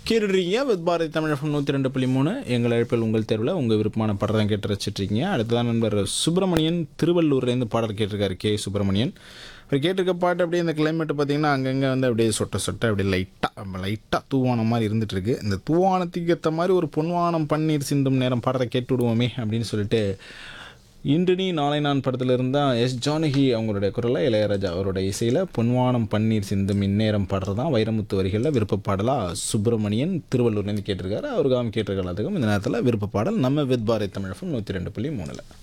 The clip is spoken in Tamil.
கேட்டுருக்கீங்க வித் பாரதி தமிழ் நூற்றி ரெண்டு புள்ளி மூணு எங்கள் அழைப்பில் உங்கள் தேர்வில் உங்கள் விருப்பமான பாடல் தான் கேட்டு ரசிச்சிட்ருக்கீங்க அடுத்ததான் நண்பர் சுப்பிரமணியன் திருவள்ளூர்லேருந்து பாடல் கேட்டிருக்காரு கே சுப்பிரமணியன் அவர் கேட்டிருக்க பாட்டு அப்படியே இந்த கிளைமேட் பார்த்தீங்கன்னா அங்கங்கே வந்து அப்படியே சொட்ட சொட்ட அப்படியே லைட்டாக லைட்டாக தூவானம் மாதிரி இருந்துட்டு இருக்கு இந்த தூவானத்துக்கு ஏற்ற மாதிரி ஒரு பொன்வானம் பன்னீர் சிந்தும் நேரம் பாடலை கேட்டு விடுவோமே அப்படின்னு சொல்லிட்டு இன்று நீ நாளை நான் படத்தில் இருந்தால் எஸ் ஜானகி அவங்களுடைய குரலில் இளையராஜா அவருடைய இசையில் பொன்வானம் பன்னீர் சிந்தும் இந்நேரம் பாடுறது தான் வைரமுத்து வரிகளில் விருப்ப பாடலாக சுப்பிரமணியன் திருவள்ளூர்லேருந்து கேட்டிருக்காரு அவருக்காக கேட்டிருக்க எல்லாத்துக்கும் இந்த நேரத்தில் விருப்ப பாடல் நம்ம வித் பாரதி தமிழகம் நூற்றி ரெண்டு புள்ளி மூணில்